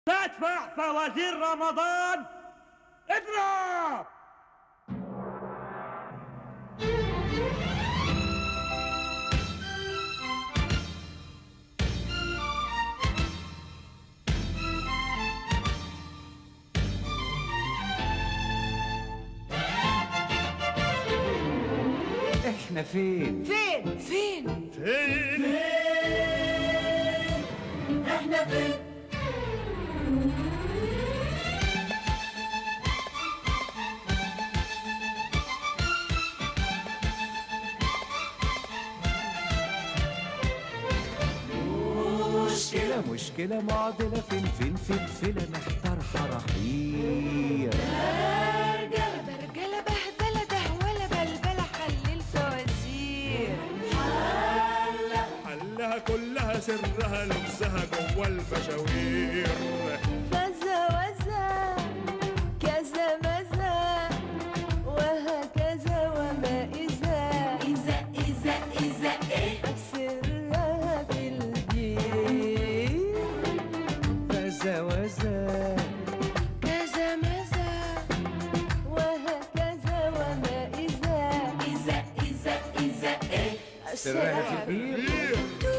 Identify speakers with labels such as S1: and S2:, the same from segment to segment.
S1: تدفع فوازير رمضان اضرب
S2: احنا فين
S3: فين فين
S1: فين
S3: احنا فين
S2: مشكلة مشكلة معضلة فين فين فين فين محتار حرحير
S3: رجالة برجلة بهدلة دهولة بلبلة حل الفوازير
S1: حلها كلها سرها لبسها جوه المشاوير
S3: فزة وزة كذا مزة وهكذا وما إذا إذا إذا إذا إيه سرها بالجيل
S2: فزا وزا
S3: كذا مزة وهكذا وما إذا إذا إذا إذا إيه
S2: سرها في البير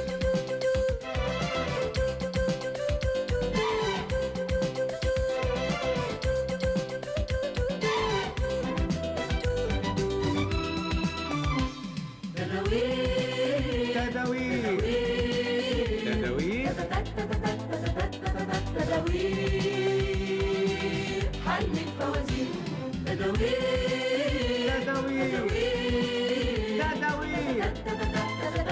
S2: تداوير تداوير
S3: تداوير حل الفوازير تداوير
S2: تداوير تداوير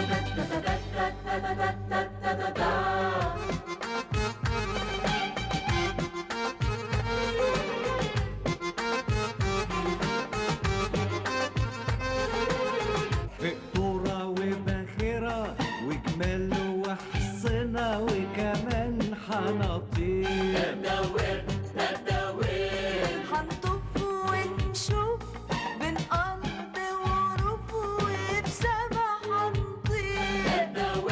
S2: فقطورة وباخرة وجمال وحصنة وكمان حناطير
S3: هنطف ونشوف بين أرض ورف وفي سما هنطير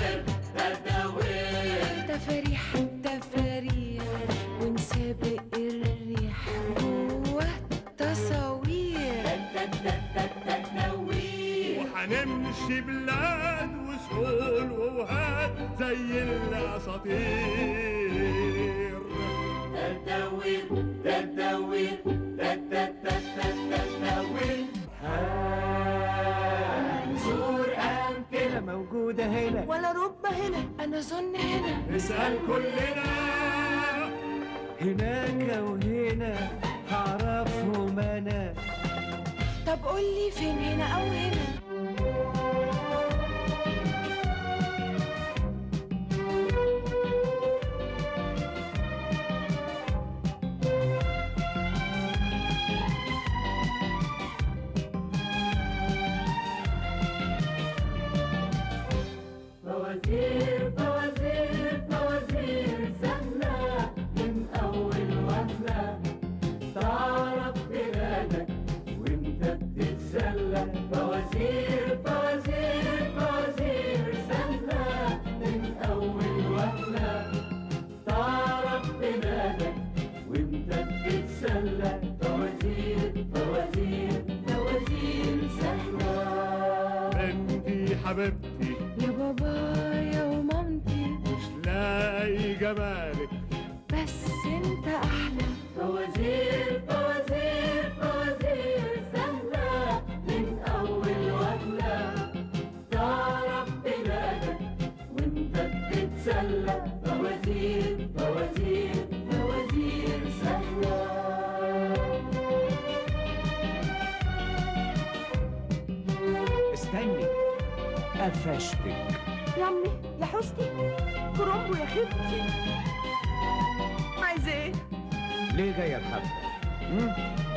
S3: تفاريح تفاريح ونسابق الريح جوه التصاوير
S1: وحنمشي بلاد وسهول ووهات زي الاساطير
S2: زور أمثلة موجودة هنا
S3: ولا رب هنا أنا ظن هنا
S1: نسأل كلنا
S2: هناك وهنا هعرفهم أنا
S3: طب قولي فين هنا أو هنا
S4: فوازير فوازير فوازير سهلة من أول وهلة تعرف بلادك وانت بتتسلى فوازير فوازير فوازير سهلة من أول وهلة تعرف بلادك وانت بتتسلى فوازير فوازير فوازير سهلة
S1: بنتي حبيبتي
S3: يا بابايا ومامتي
S1: مش لاقي جمالك
S3: بس انت أحلى
S4: فوازير فوازير فوازير سهلة من أول وهلة تعرف بلادك وانت بتتسلى فوازير فوازير فوازير سهلة
S2: استني قفشتك
S3: يا عمي يا حسني كرومبو يا خفتي عايزة ايه؟
S2: ليه جاية الحفلة؟ مم؟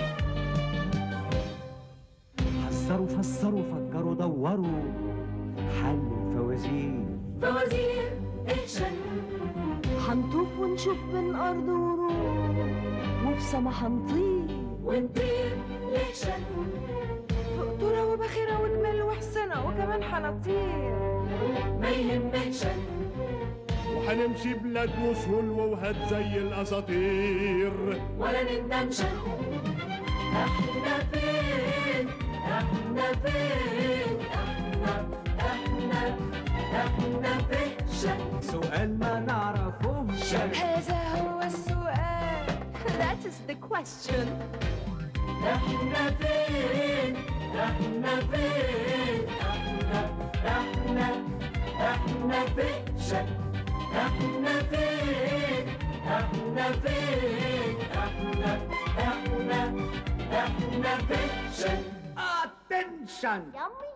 S2: حذروا فسروا فكروا دوروا حل الفوازير
S4: فوازير اكشن
S3: هنطوف ونشوف بين أرض وروح وفي سما هنطير
S4: ونطير اكشن
S3: فقطورة وباخرة وجمال وحسنة وكمان حناطير
S4: ما يهمكش
S1: وحنمشي بلاد وسهولوة وهات زي الأساطير
S4: ولا نندمش احنا فين احنا فين احنا احنا احنا فين
S2: سؤال ما نعرفوش
S3: هذا هو السؤال That is the question
S4: احنا فين احنا فين احنا احنا احنا فين احنا فين احنا فين احنا احنا احنا فين
S2: اتنشن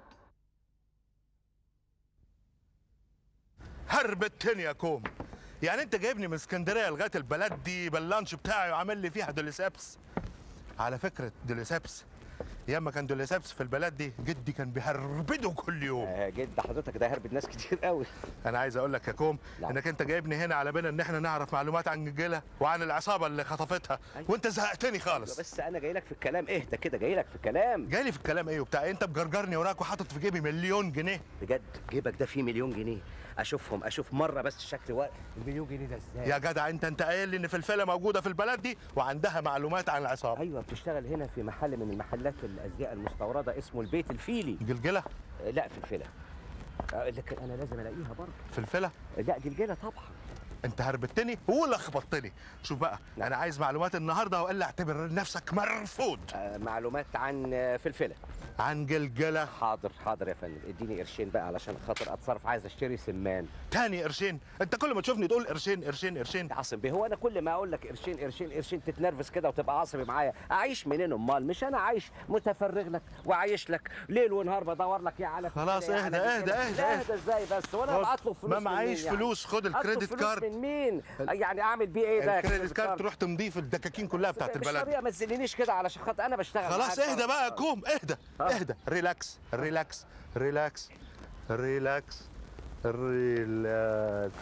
S5: هربتني يا كوم يعني انت جايبني من اسكندريه لغايه البلد دي باللانش بتاعي وعامل لي فيها دوليسابس على فكره دوليسابس ايام ما كان دوليسابس في البلد دي جدي كان بيهربده كل يوم
S6: آه، جد حضرتك ده هربت ناس كتير قوي
S5: انا عايز اقول لك يا كوم
S6: نعم.
S5: انك انت جايبني هنا على بالنا ان احنا نعرف معلومات عن جلجله وعن العصابه اللي خطفتها
S6: أيوة.
S5: وانت زهقتني خالص
S6: بس انا جاي لك في الكلام اهدى كده جاي لك في الكلام
S5: جاي لي في الكلام ايه وبتاع إيه؟ انت مجرجرني وراك وحاطط في جيبي مليون جنيه
S6: بجد جيبك ده فيه مليون جنيه اشوفهم اشوف مره بس شكل ورق المليون جنيه ده ازاي
S5: يا جدع انت انت قايل لي ان فلفله موجوده في البلد دي وعندها معلومات عن العصابه
S6: ايوه بتشتغل هنا في محل من المحلات الازياء المستورده اسمه البيت الفيلي
S5: جلجله
S6: آه، لا فلفله آه، لكن انا لازم الاقيها برضه
S5: فلفله
S6: آه، لا جلجله طبعا
S5: انت هربتني ولخبطتني شوف بقى انا عايز معلومات النهارده والا اعتبر نفسك مرفوض
S6: آه، معلومات عن آه، فلفله
S5: عن جلجله
S6: حاضر حاضر يا فندم اديني قرشين بقى علشان خاطر اتصرف عايز اشتري سمان
S5: تاني قرشين انت كل ما تشوفني تقول قرشين قرشين قرشين
S6: يا عاصم بيه هو انا كل ما اقول لك قرشين قرشين قرشين تتنرفز كده وتبقى عصبي معايا اعيش منين امال مش انا عايش متفرغ لك وعايش لك ليل ونهار بدور لك يا على
S5: خلاص
S6: كده، يا
S5: اهدى،
S6: على
S5: اهدى،
S6: كده.
S5: اهدى،
S6: لا،
S5: اهدى.
S6: اهدى ازاي بس وانا
S5: خد.
S6: اطلب فلوس
S5: ما
S6: من
S5: معيش
S6: مين يعني؟
S5: فلوس خد
S6: أطلب
S5: الكريدت
S6: فلوس
S5: كارد
S6: من مين يعني اعمل بيه ايه ده
S5: الكريدت كارد تروح تمضيه في الدكاكين كلها بتاعت
S6: مش
S5: البلد
S6: طريقه ما تذلنيش كده علشان خاطر انا بشتغل
S5: خلاص
S6: معاك.
S5: اهدى بقى يا كوم اهدى
S6: ها؟
S5: اهدى ريلاكس ريلاكس ريلاكس ريلاكس ريلاكس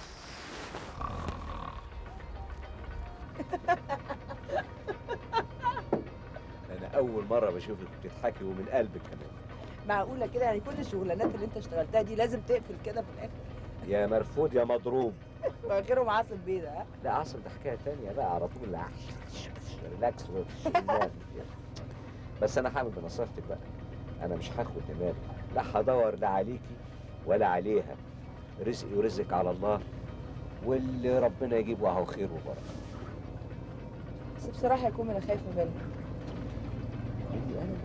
S6: انا اول مره بشوفك بتضحكي ومن قلبك كمان
S7: معقولة كده يعني كل الشغلانات اللي انت اشتغلتها دي لازم تقفل كده في الاخر
S6: يا مرفوض يا مضروب
S7: فاكرهم عاصم بيه ده ها؟
S6: لا عاصم ده حكايه تانية بقى على طول لا ريلاكس وشمال. بس انا هعمل بنصيحتك بقى انا مش هاخد دماغي لا هدور لا عليكي ولا عليها رزقي ورزقك على الله واللي ربنا يجيبه اهو خير وبركه
S7: بس بصراحة يكون انا خايفة منك
S6: مني انا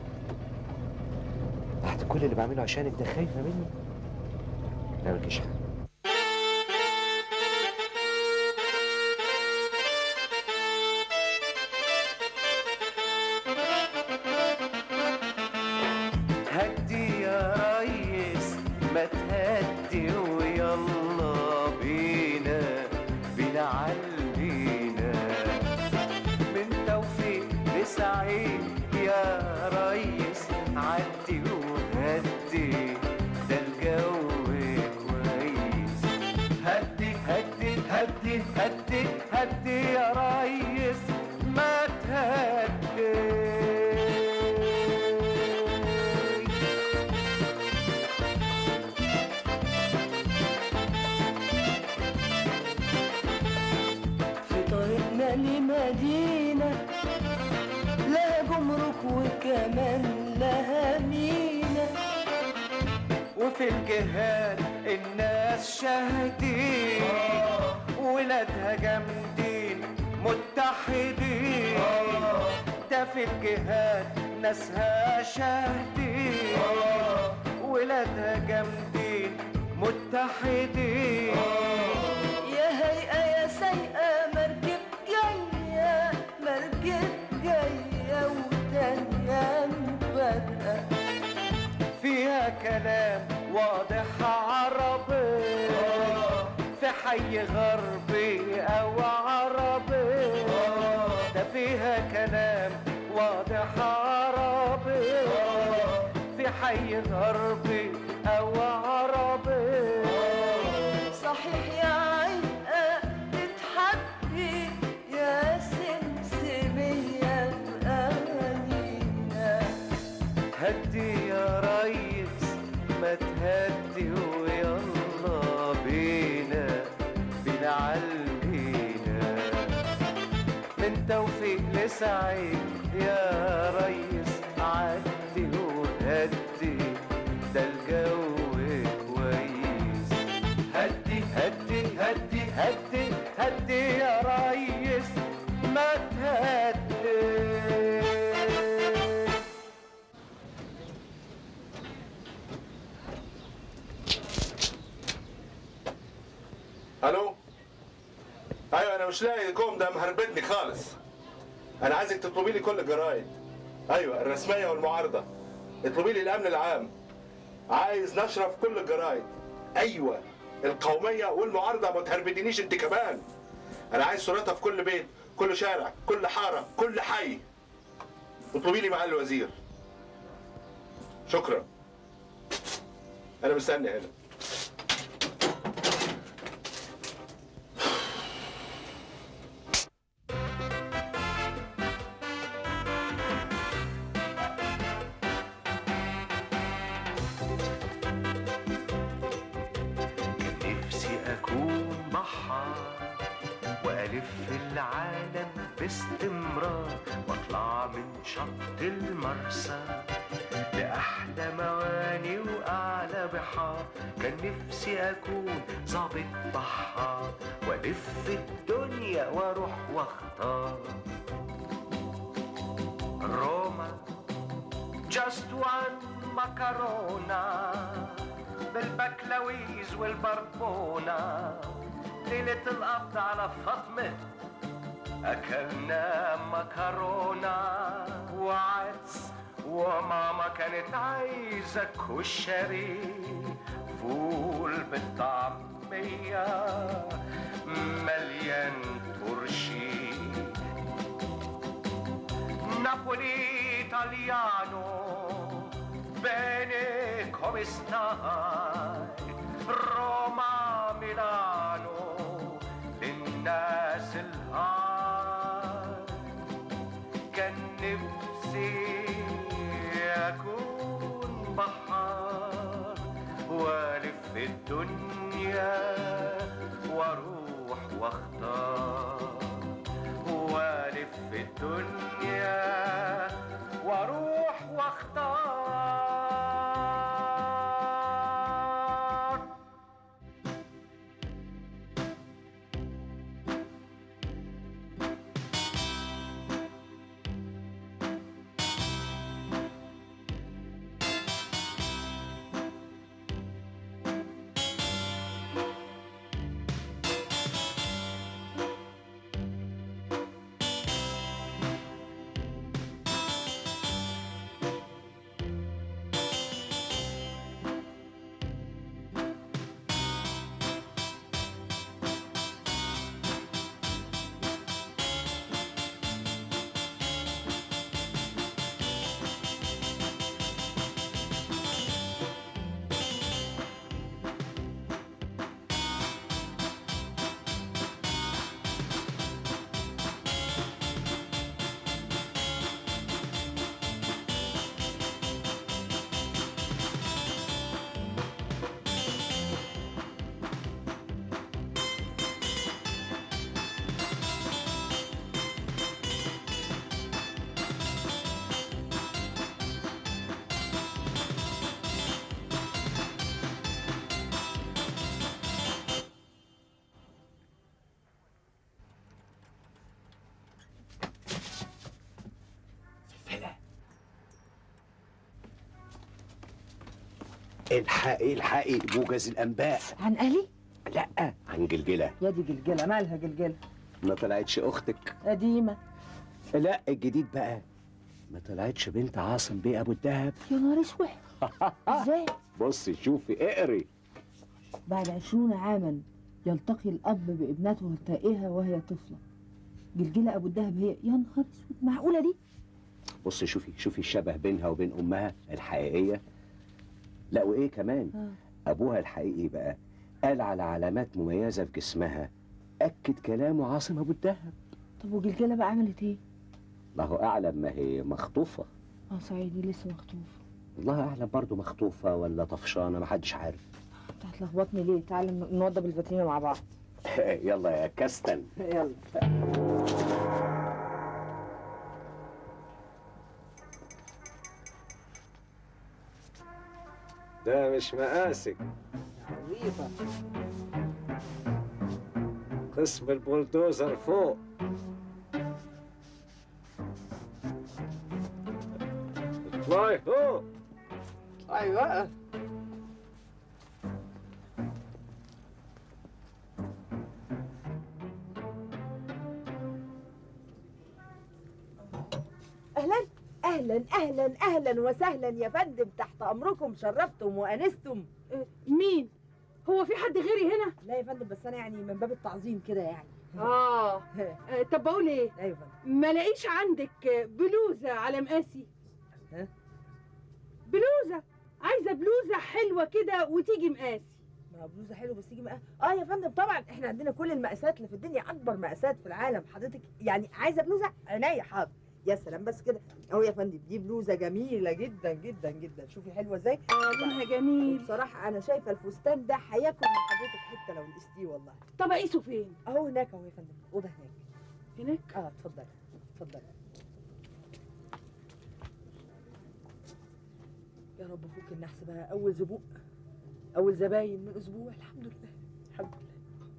S6: بعد كل اللي بعمله عشانك ده خايفه مني لا مالكيش حاجه
S2: هدي يا ريس ما تهدي ويلا بينا بينا علينا من توفيق لسعيد يا ريس عدي وهدي ده الجو كويس هدي هدي هدي هدي هدي يا ريس ما تهدي
S7: في طريقنا لمدينة لا جمرك وكمان لها مينا
S2: وفي الجهاد الناس شاهدين ولادها جامدين متحدين ده في الجهاد ناسها شاهدين ولادها جامدين متحدين
S7: يا هيئة يا سيئة مركب جاية مركب جاية وتانية مفاجأة
S2: فيها كلام واضح عربي في حي غربي او عربي ده فيها كلام واضح عربي في حي غربي او عربي
S7: صحيح يا عيقة تتحدي يا سمسمية بأغانينا
S2: هدي يا ريس ما تهدي ويلا بينا من توفيق لسعيد يا ريس عدي وهدي ده الجو كويس هدي هدي هدي هدي هدي يا ريس ما تهدي
S5: الو ايوه انا مش لاقي كوم ده مهربتني خالص انا عايزك تطلبي لي كل الجرايد ايوه الرسميه والمعارضه اطلبي لي الامن العام عايز نشره في كل الجرايد ايوه القوميه والمعارضه ما تهربدنيش انت كمان انا عايز صورتها في كل بيت كل شارع كل حاره كل حي اطلبي لي معالي الوزير شكرا انا مستني هنا
S2: نفسي أكون بحار وألف العالم باستمرار وأطلع من شط المرسى لأحلى مواني وأعلى بحار كان نفسي أكون ظابط بحار وألف الدنيا وأروح وأختار روما just one مكرونة بالبكلاويز والبربونة ليلة القبض على فاطمة أكلنا مكرونة وعدس وماما كانت عايزة كشري فول بالطعمية مليان ترشي نابولي إيطاليانو bene come stai روما ميلانو للناس الهاي كان نفسي أكون بحار وألف الدنيا وأروح وأختار وألف الدنيا وأروح وأختار
S8: الحقي الحقي موجز الانباء
S7: عن اهلي
S8: لا عن جلجله
S7: يا دي جلجله مالها جلجله
S8: ما طلعتش اختك
S7: قديمه
S8: لا الجديد بقى ما طلعتش بنت عاصم بيه ابو الدهب
S7: يا نهار اسود ازاي
S8: بصي شوفي اقري
S7: بعد عشرون عاما يلتقي الاب بابنته التائهه وهي طفله جلجله ابو الدهب هي يا نهار اسود معقوله دي
S8: بصي شوفي شوفي الشبه بينها وبين امها الحقيقيه لا وايه كمان
S7: آه.
S8: ابوها الحقيقي بقى قال على علامات مميزه في جسمها اكد كلامه عاصم ابو الدهب
S7: طب وجلجله بقى عملت ايه
S8: ما هو اعلم ما هي مخطوفه
S7: اه صحيح دي لسه مخطوفه
S8: الله اعلم برضه مخطوفه ولا طفشانه ما حدش عارف
S7: انت هتلخبطني ليه تعالى نوضب الفاترينا مع بعض
S8: يلا يا كاستن
S7: يلا
S8: ده مش مقاسك
S7: عريضة
S8: قسم البولدوزر فوق اطلعي فوق
S7: اطلعي بقى
S9: اهلا اهلا اهلا اهلا وسهلا يا فندم تحت امركم شرفتم وانستم
S3: مين هو في حد غيري هنا
S9: لا يا فندم بس انا يعني من باب التعظيم كده يعني
S3: اه آه، طب بقول ايه
S9: لا يا فندم
S3: ما لاقيش عندك بلوزه على مقاسي
S9: ها؟
S3: بلوزه عايزه بلوزه حلوه كده وتيجي مقاسي
S9: ما بلوزه حلو بس تيجي مقاس اه يا فندم طبعا احنا عندنا كل المقاسات اللي في الدنيا اكبر مقاسات في العالم حضرتك يعني عايزه بلوزه عينيا حاضر يا سلام بس كده اهو يا فندم دي بلوزه جميله جدا جدا جدا شوفي حلوه ازاي
S3: اه لونها جميل
S9: بصراحه انا شايفه الفستان ده هياكل من حضرتك حته لو لقيتيه والله
S3: طب اقيسه فين
S9: اهو هناك اهو يا فندم اوضه هناك
S3: هناك
S9: اه اتفضلي اتفضلي يا رب فوق النحس بقى اول زبون اول زباين من اسبوع الحمد لله الحمد لله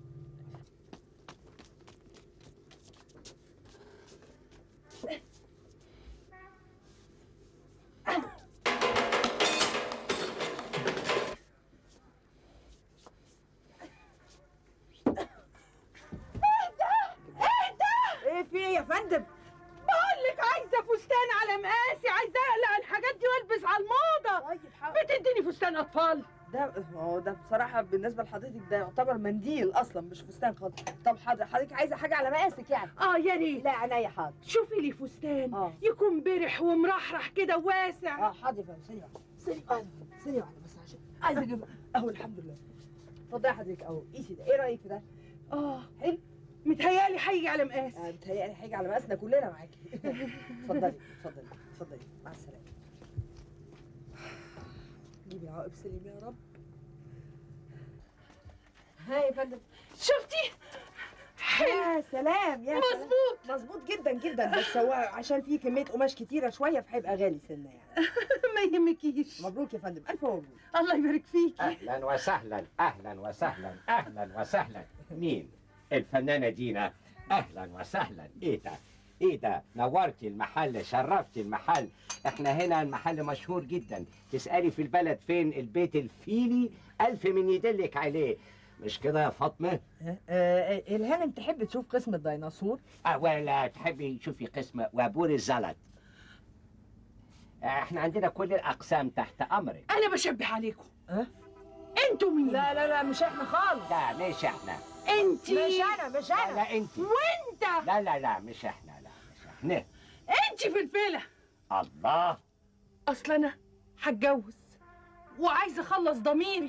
S9: ايه في ايه يا فندم
S3: بقول لك عايزه فستان على مقاسي عايزه اقلع الحاجات دي والبس على الموضه
S9: طيب حاضر
S3: بتديني فستان اطفال
S9: ده هو ده بصراحة بالنسبة لحضرتك ده يعتبر منديل أصلا مش فستان خالص طب حاضر حضرتك عايزة حاجة على مقاسك يعني
S3: اه يا ريت
S9: لا عينيا حاضر
S3: شوفي لي فستان
S9: اه
S3: يكون برح ومرحرح كده واسع
S9: اه حاضر يا فندم ثانية واحدة ثانية واحدة ثانية واحدة بس عشان عايزة أجيب أهو الحمد لله اتفضلي حضرتك أهو قيسي ده إيه رأيك في ده؟
S3: اه
S9: حلو
S3: متهيألي هيجي على مقاسي
S9: آه متهيألي هيجي على مقاسنا كلنا معاكي اتفضلي اتفضلي اتفضلي مع السلامة جيبي العواقب سليم يا رب ها يا فندم
S3: شفتي
S9: يا سلام يا سلام
S3: مظبوط
S9: مظبوط جدا جدا بس هو عشان فيه كميه قماش كتيره شويه فهيبقى غالي سنه يعني
S3: ما يهمكيش
S9: مبروك يا فندم الف مبروك
S3: الله يبارك فيكي
S6: اهلا وسهلا اهلا وسهلا اهلا وسهلا مين الفنانه دينا اهلا وسهلا ايه ده ايه ده نورتي المحل شرفتي المحل احنا هنا المحل مشهور جدا تسالي في البلد فين البيت الفيلي الف من يدلك عليه مش كده يا فاطمه
S9: آه الهانم تحب تشوف قسم الديناصور
S6: أه ولا تحبي تشوفي قسم وابور الزلط آه، احنا عندنا كل الاقسام تحت امرك
S3: انا بشبه عليكم
S9: ها؟
S3: انتوا مين
S9: لا لا لا مش احنا خالص
S6: لا مش احنا
S3: انتي
S9: مش انا مش
S6: لا,
S9: انا
S6: لا انت
S3: وانت
S6: لا لا لا مش احنا لا مش احنا
S3: انتي في الفيلة
S6: الله
S3: اصل انا هتجوز وعايزه اخلص ضميري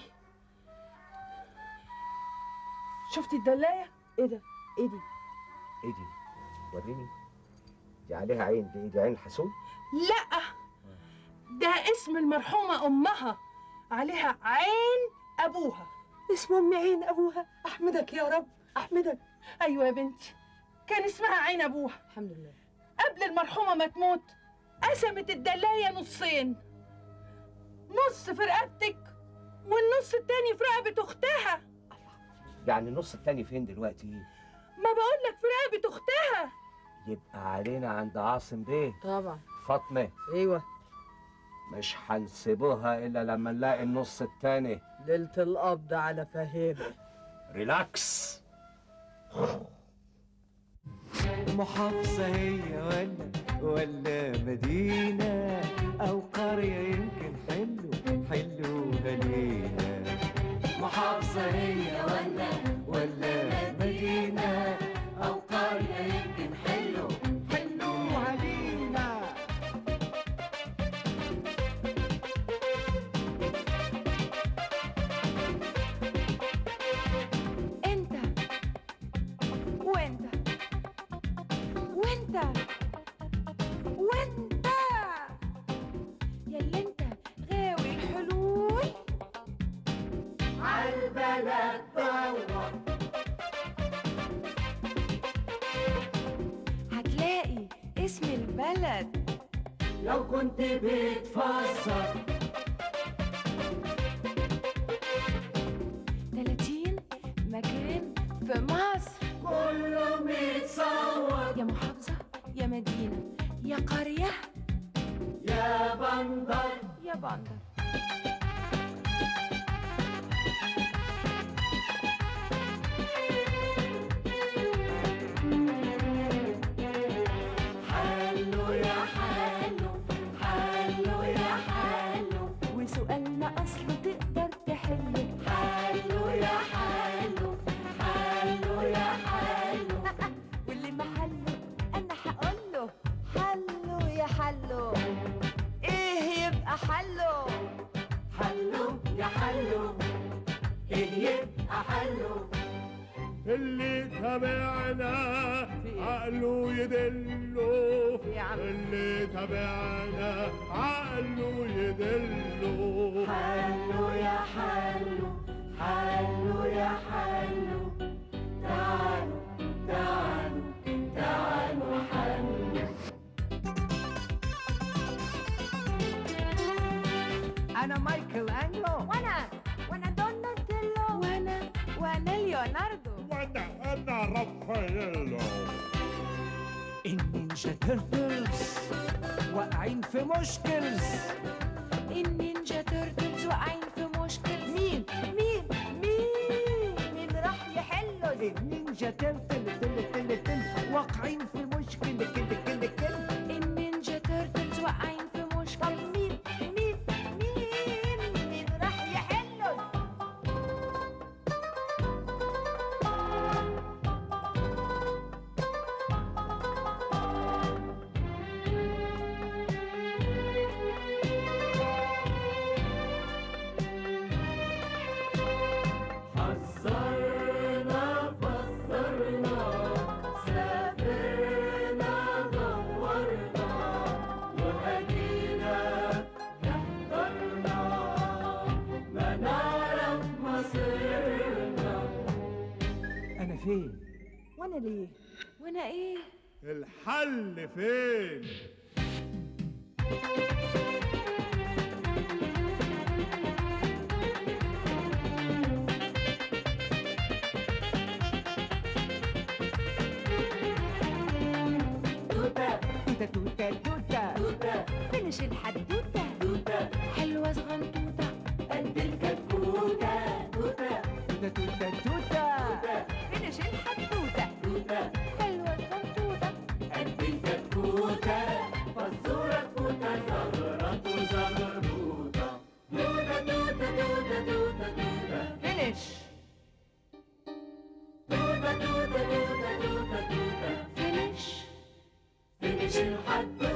S3: شفتي الدلايه
S9: ايه ده ايه دي
S6: ايه دي وريني دي عليها عين دي دي عين حسود
S3: لا ده اسم المرحومه امها عليها عين ابوها
S9: اسمه ام عين ابوها
S3: احمدك يا رب
S9: احمدك
S3: ايوه يا بنتي كان اسمها عين ابوها
S9: الحمد لله
S3: قبل المرحومه ما تموت قسمت الدلايه نصين نص في رقبتك والنص التاني في رقبه اختها
S6: يعني النص التاني فين دلوقتي
S3: ما بقول لك في رقبه اختها
S6: يبقى علينا عند عاصم بيه
S9: طبعا
S6: فاطمه
S9: ايوه
S6: مش هنسيبوها الا لما نلاقي النص التاني
S9: ليله القبض على فهيمه
S6: ريلاكس
S2: محافظة هي ولا ولا مدينة أو قرية يمكن حلو حلوها لينا محافظة هي ولا ولا مدينة أو قرية يمكن حلو حلوها لينا
S10: انت وانت وانت وانت ياللي انت غاوي الحلول
S4: عالبلد دور
S10: هتلاقي اسم البلد
S4: لو كنت بتفسر
S10: في مصر
S4: كله متصور
S10: يا محافظة يا مدينة يا قرية
S4: يا بندر
S10: يا بندر
S4: حلو يا حلو حلو يا حلو
S10: وسؤالنا أصله تقدر تحله
S4: حلو يا حلو حلو يا حلو
S10: واللي محله أنا هقوله حله يا حله إيه يبقى حله
S4: حلو يا حلو ايه يبقى حلو
S1: اللي تابعنا عقله يدله اللي تابعنا عقله يدله
S4: حلو يا حلو حلو يا حلو تعالوا تعالوا تعالوا حلو
S11: أنا مايكل أنجلو
S10: وأنا وأنا دوناتيلو وأنا وأنا ليوناردو
S1: وانا انا رافاييلو
S11: النينجا تيرتلز واقعين في مشكل
S10: النينجا تيرتلز واقعين في مشكل مين مين مين مين راح يحله
S11: النينجا تيرتل تل تل تل واقعين في مشكل كده كده كده
S10: النينجا تيرتلز واقعين في مشكل مين مين مين مين راح يحله
S4: حذرنا فسرنا سافرنا دورنا وأدينا احضرنا ما نعرف مصيرنا
S11: أنا فين؟
S10: وانا ليه وانا ايه
S1: الحل فين
S4: توتة
S11: توتة توتة توتة
S4: توتة
S10: فينش الحدوته
S4: توتة
S10: حلوه صغنطوطه
S4: قد الكتكوتة توتة
S11: توتة توتة توتة
S10: فينش الحدوته
S4: توتة
S10: حلوه صغنطوطه
S4: قد الكتكوتة فزورة توتة زغرة وزغروطة توتة توتة توتة توتة توتة
S11: فينش
S4: توتة توتة توتة توتة توتة
S10: فينش
S4: فينش الحدوتة